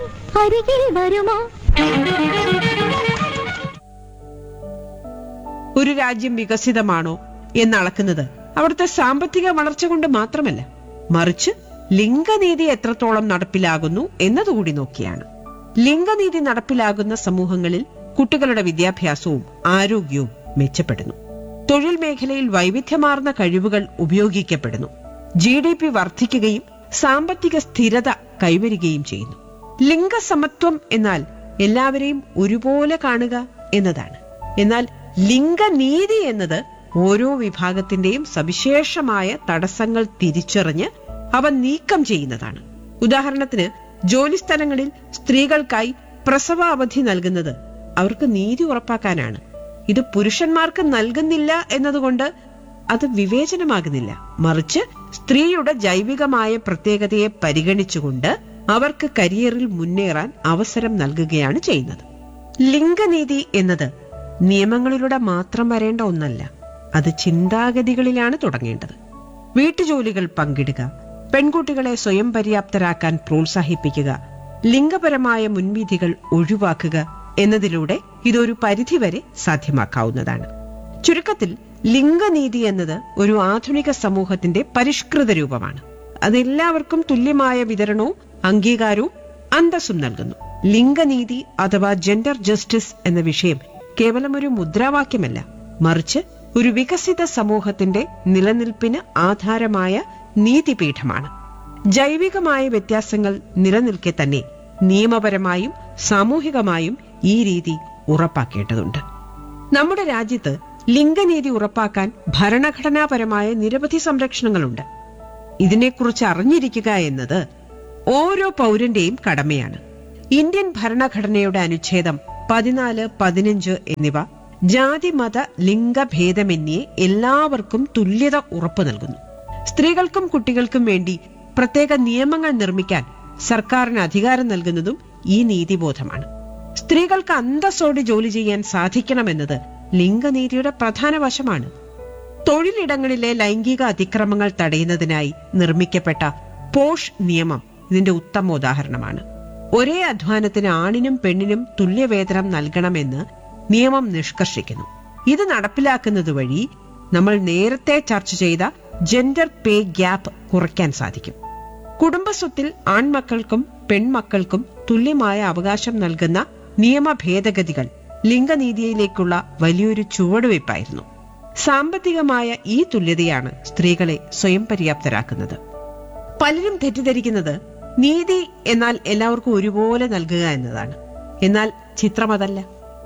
അരികിൽ വരുമോ ഒരു രാജ്യം വികസിതമാണോ എന്നളക്കുന്നത് അവിടുത്തെ സാമ്പത്തിക വളർച്ച കൊണ്ട് മാത്രമല്ല മറിച്ച് ലിംഗനീതി എത്രത്തോളം നടപ്പിലാകുന്നു എന്നതുകൂടി നോക്കിയാണ് ലിംഗനീതി നടപ്പിലാകുന്ന സമൂഹങ്ങളിൽ കുട്ടികളുടെ വിദ്യാഭ്യാസവും ആരോഗ്യവും മെച്ചപ്പെടുന്നു തൊഴിൽ മേഖലയിൽ വൈവിധ്യമാർന്ന കഴിവുകൾ ഉപയോഗിക്കപ്പെടുന്നു ജി ഡി പി വർദ്ധിക്കുകയും സാമ്പത്തിക സ്ഥിരത കൈവരികയും ചെയ്യുന്നു ലിംഗസമത്വം എന്നാൽ എല്ലാവരെയും ഒരുപോലെ കാണുക എന്നതാണ് എന്നാൽ ലിംഗനീതി എന്നത് ഓരോ വിഭാഗത്തിന്റെയും സവിശേഷമായ തടസ്സങ്ങൾ തിരിച്ചറിഞ്ഞ് അവ നീക്കം ചെയ്യുന്നതാണ് ഉദാഹരണത്തിന് ജോലിസ്ഥലങ്ങളിൽ സ്ത്രീകൾക്കായി പ്രസവ അവധി നൽകുന്നത് അവർക്ക് നീതി ഉറപ്പാക്കാനാണ് ഇത് പുരുഷന്മാർക്ക് നൽകുന്നില്ല എന്നതുകൊണ്ട് അത് വിവേചനമാകുന്നില്ല മറിച്ച് സ്ത്രീയുടെ ജൈവികമായ പ്രത്യേകതയെ പരിഗണിച്ചുകൊണ്ട് അവർക്ക് കരിയറിൽ മുന്നേറാൻ അവസരം നൽകുകയാണ് ചെയ്യുന്നത് ലിംഗനീതി എന്നത് നിയമങ്ങളിലൂടെ മാത്രം വരേണ്ട ഒന്നല്ല അത് ചിന്താഗതികളിലാണ് തുടങ്ങേണ്ടത് വീട്ടുജോലികൾ പങ്കിടുക പെൺകുട്ടികളെ സ്വയം പര്യാപ്തരാക്കാൻ പ്രോത്സാഹിപ്പിക്കുക ലിംഗപരമായ മുൻവിധികൾ ഒഴിവാക്കുക എന്നതിലൂടെ ഇതൊരു പരിധിവരെ സാധ്യമാക്കാവുന്നതാണ് ചുരുക്കത്തിൽ ലിംഗനീതി എന്നത് ഒരു ആധുനിക സമൂഹത്തിന്റെ പരിഷ്കൃത രൂപമാണ് അത് എല്ലാവർക്കും തുല്യമായ വിതരണവും അംഗീകാരവും അന്തസ്സും നൽകുന്നു ലിംഗനീതി അഥവാ ജെൻഡർ ജസ്റ്റിസ് എന്ന വിഷയം കേവലം ഒരു മുദ്രാവാക്യമല്ല മറിച്ച് ഒരു വികസിത സമൂഹത്തിന്റെ നിലനിൽപ്പിന് ആധാരമായ നീതിപീഠമാണ് ജൈവികമായ വ്യത്യാസങ്ങൾ നിലനിൽക്കെ തന്നെ നിയമപരമായും സാമൂഹികമായും ഈ രീതി ഉറപ്പാക്കേണ്ടതുണ്ട് നമ്മുടെ രാജ്യത്ത് ലിംഗനീതി ഉറപ്പാക്കാൻ ഭരണഘടനാപരമായ നിരവധി സംരക്ഷണങ്ങളുണ്ട് ഇതിനെക്കുറിച്ച് അറിഞ്ഞിരിക്കുക എന്നത് ഓരോ പൗരന്റെയും കടമയാണ് ഇന്ത്യൻ ഭരണഘടനയുടെ അനുച്ഛേദം പതിനാല് പതിനഞ്ച് എന്നിവ ജാതി മത ലിംഗഭേദമന്യേ എല്ലാവർക്കും തുല്യത ഉറപ്പു നൽകുന്നു സ്ത്രീകൾക്കും കുട്ടികൾക്കും വേണ്ടി പ്രത്യേക നിയമങ്ങൾ നിർമ്മിക്കാൻ സർക്കാരിന് അധികാരം നൽകുന്നതും ഈ നീതിബോധമാണ് സ്ത്രീകൾക്ക് അന്തസ്സോടെ ജോലി ചെയ്യാൻ സാധിക്കണമെന്നത് ലിംഗനീതിയുടെ പ്രധാന വശമാണ് തൊഴിലിടങ്ങളിലെ ലൈംഗിക അതിക്രമങ്ങൾ തടയുന്നതിനായി നിർമ്മിക്കപ്പെട്ട പോഷ് നിയമം ഇതിന്റെ ഉത്തമ ഉദാഹരണമാണ് ഒരേ അധ്വാനത്തിന് ആണിനും പെണ്ണിനും തുല്യവേതനം നൽകണമെന്ന് നിയമം നിഷ്കർഷിക്കുന്നു ഇത് നടപ്പിലാക്കുന്നത് വഴി നമ്മൾ നേരത്തെ ചർച്ച ചെയ്ത ജെൻഡർ പേ ഗ്യാപ്പ് കുറയ്ക്കാൻ സാധിക്കും കുടുംബസ്വത്തിൽ ആൺമക്കൾക്കും പെൺമക്കൾക്കും തുല്യമായ അവകാശം നൽകുന്ന നിയമ ഭേദഗതികൾ ലിംഗനീതിയിലേക്കുള്ള വലിയൊരു ചുവടുവയ്പായിരുന്നു സാമ്പത്തികമായ ഈ തുല്യതയാണ് സ്ത്രീകളെ സ്വയം പര്യാപ്തരാക്കുന്നത് പലരും തെറ്റിദ്ധരിക്കുന്നത് നീതി എന്നാൽ എല്ലാവർക്കും ഒരുപോലെ നൽകുക എന്നതാണ് എന്നാൽ ചിത്രം അതല്ല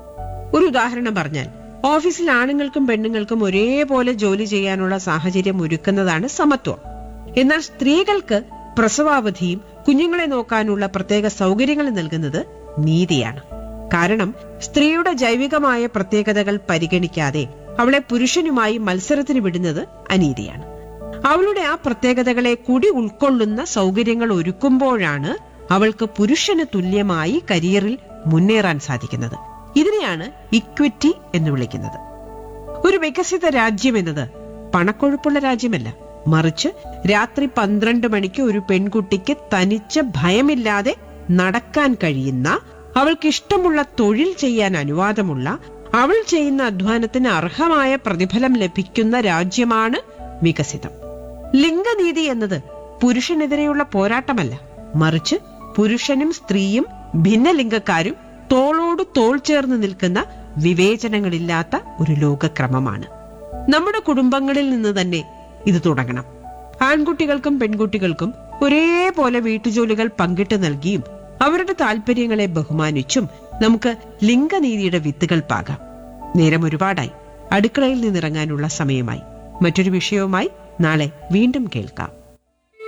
ഒരു ഉദാഹരണം പറഞ്ഞാൽ ഓഫീസിൽ ആണുങ്ങൾക്കും പെണ്ണുങ്ങൾക്കും ഒരേപോലെ ജോലി ചെയ്യാനുള്ള സാഹചര്യം ഒരുക്കുന്നതാണ് സമത്വം എന്നാൽ സ്ത്രീകൾക്ക് പ്രസവാവധിയും കുഞ്ഞുങ്ങളെ നോക്കാനുള്ള പ്രത്യേക സൗകര്യങ്ങൾ നൽകുന്നത് നീതിയാണ് കാരണം സ്ത്രീയുടെ ജൈവികമായ പ്രത്യേകതകൾ പരിഗണിക്കാതെ അവളെ പുരുഷനുമായി മത്സരത്തിന് വിടുന്നത് അനീതിയാണ് അവളുടെ ആ പ്രത്യേകതകളെ കൂടി ഉൾക്കൊള്ളുന്ന സൗകര്യങ്ങൾ ഒരുക്കുമ്പോഴാണ് അവൾക്ക് പുരുഷന് തുല്യമായി കരിയറിൽ മുന്നേറാൻ സാധിക്കുന്നത് ഇതിനെയാണ് ഇക്വിറ്റി എന്ന് വിളിക്കുന്നത് ഒരു വികസിത രാജ്യം എന്നത് പണക്കൊഴുപ്പുള്ള രാജ്യമല്ല മറിച്ച് രാത്രി പന്ത്രണ്ട് മണിക്ക് ഒരു പെൺകുട്ടിക്ക് തനിച്ച് ഭയമില്ലാതെ നടക്കാൻ കഴിയുന്ന അവൾക്ക് ഇഷ്ടമുള്ള തൊഴിൽ ചെയ്യാൻ അനുവാദമുള്ള അവൾ ചെയ്യുന്ന അധ്വാനത്തിന് അർഹമായ പ്രതിഫലം ലഭിക്കുന്ന രാജ്യമാണ് വികസിതം ലിംഗനീതി എന്നത് പുരുഷനെതിരെയുള്ള പോരാട്ടമല്ല മറിച്ച് പുരുഷനും സ്ത്രീയും ഭിന്നലിംഗക്കാരും തോളോട് തോൾ ചേർന്ന് നിൽക്കുന്ന വിവേചനങ്ങളില്ലാത്ത ഒരു ലോകക്രമമാണ് നമ്മുടെ കുടുംബങ്ങളിൽ നിന്ന് തന്നെ ഇത് തുടങ്ങണം ആൺകുട്ടികൾക്കും പെൺകുട്ടികൾക്കും ഒരേപോലെ വീട്ടുജോലികൾ പങ്കിട്ട് നൽകിയും അവരുടെ താല്പര്യങ്ങളെ ബഹുമാനിച്ചും നമുക്ക് ലിംഗനീതിയുടെ വിത്തുകൾ പാകാം നേരം ഒരുപാടായി അടുക്കളയിൽ നിന്നിറങ്ങാനുള്ള സമയമായി മറ്റൊരു വിഷയവുമായി നാളെ വീണ്ടും കേൾക്കാം